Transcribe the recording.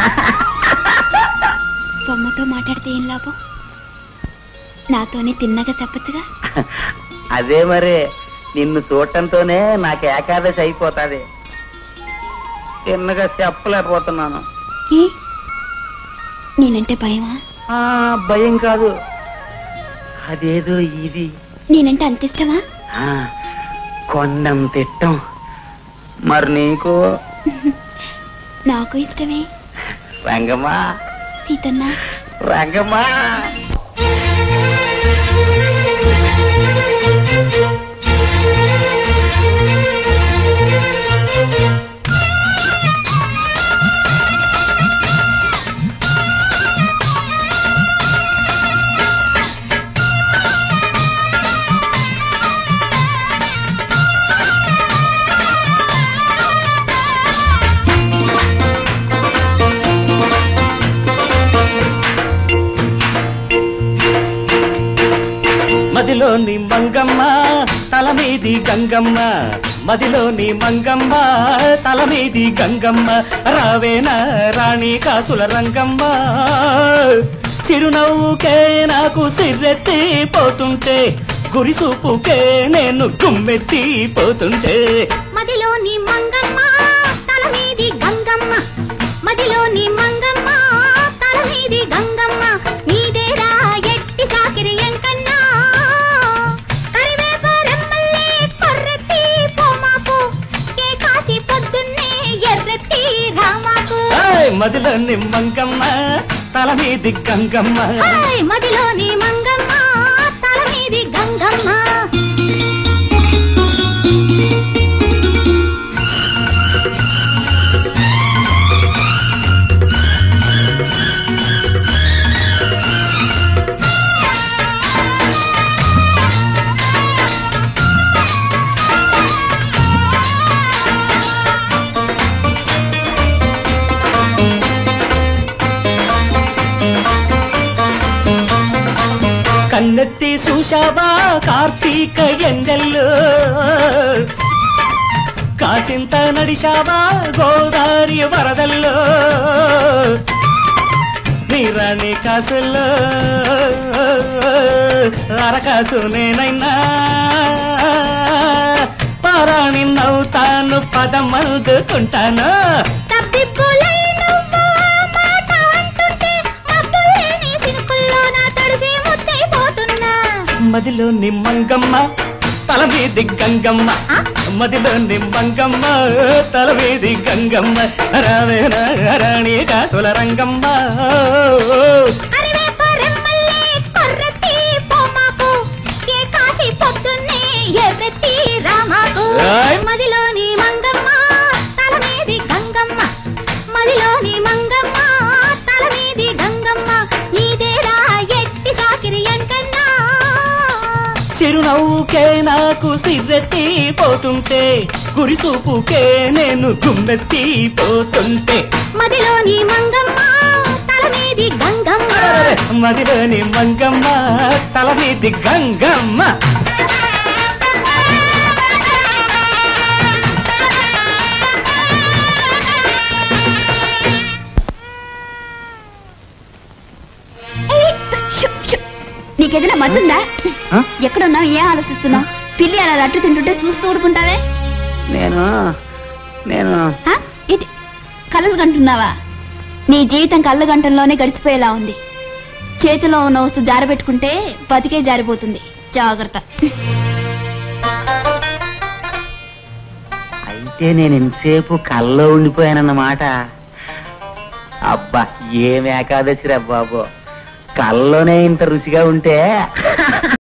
బొమ్మతో మాట్లాడితే ఏం లాభం నాతోనే తిన్నగా చెప్పచ్చుగా అదే మరి నిన్ను చూడటంతోనే నాకు ఏకాదశి అయిపోతాది తిన్నగా చెప్పలేకపోతున్నాను ఏ నేనంటే భయమా ఆ భయం కాదు అదేదో ఇది నేనంటే అంత ఇష్టమా ఆ, కొండం తిట్టం మరి నీకు నాకు ఇష్టమే రంగమ్మా సీతన్న రంగమ్మా మదిలోని మంగమ్మ తల మీది గంగమ్మ మదిలోని మంగమ్మ తల మీది గంగమ్మ రావేనా రాణి కాసుల రంగమ్మ చిరునవ్వుకే నాకు సిర్రెత్తి పోతుంటే గురిసూపుకే నేను గుమ్మెత్తి పోతుంటే మదిలోని మంగమ్మ తల మీది గంగమ్మ మదిలోని మంగమ్మ తల మీది గంగమ్మ నీదేరా ఎట్టి సాకిరి ఎంకన్నా కరివేప రెమ్మల్లే కొర్రెత్తి పోమాకు ఏ కాశీ పొద్దున్నే ఎర్రెత్తి రామాకు ఏయ్, మదిలోని మంగమ్మ తల మీది గంగమ్మ హాయ్ మదిలోని మంగమ్మ తల మీది గంగమ్మ కన్నెత్తి చూశావా కార్తీక ఎండల్లో కాసింత నడిశావా గోదావరి వరదల్లో నీరాణి కాసుల్లో అరకాసు నేనైనా పారాణి నవ్వుతాను పదం అందుకుంటాను తప్పిప్పులై నువ్వు మాట అంటుంటే మబ్బులేని సినుకుల్లో నా తడిసి ముద్దైపోతున్నా మదిలో నిమ్మంగమ్మ తల మీది గంగమ్మ మదిలో నిమ్మంగమ్మ తల మీది గంగమ్మ రావేనా రాణి కాసుల రంగమ్మ అరివేప రెమ్మల్లే కొర్రెత్తి పోమాకు ఏ కాశీ పొద్దున్నే ఎర్రెత్తి రామాకు ఆయ్. మదిలోని మంగమ్మ తల మీది గంగమ్మ మదిలోని మంగమ్మ తల మీది గంగమ్మ నీదేరా ఎట్టి సాకిరి ఎంకన్నా చిరునవ్వుకే నాకు సిర్రెత్తి పోతుంటే గురిసూపుకే నేను గుమ్మెత్తి పోతుంటే మదిలోని మంగమ్మ తల మీది గంగమ్మ మదిలోని మంగమ్మ తల మీది గంగమ్మ ఏయ్, షు, షు. నీకేదైనా మతుందా ఆ? ఎక్కడున్నావు ఏం ఆలోచిస్తున్నావు పిల్లి అలా లట్టు తింటుంటే చూస్తూ ఊరుకుంటావే నేను నేను ఆ? ఇది కలలు కంటున్నావా నీ జీవితం కళ్ళ గంటల్లోనే గడిచిపోయేలా ఉంది చేతిలో ఉన్న వస్తువు జారబెట్టుకుంటే బతికే జారిపోతుంది జాగ్రత్త అయితే నేను ఇంతసేపు కల్లో ఉండిపోయానన్నమాట అబ్బా ఏం ఏకాదశిరా బాబు కల్లోనే ఇంత రుచిగా ఉంటే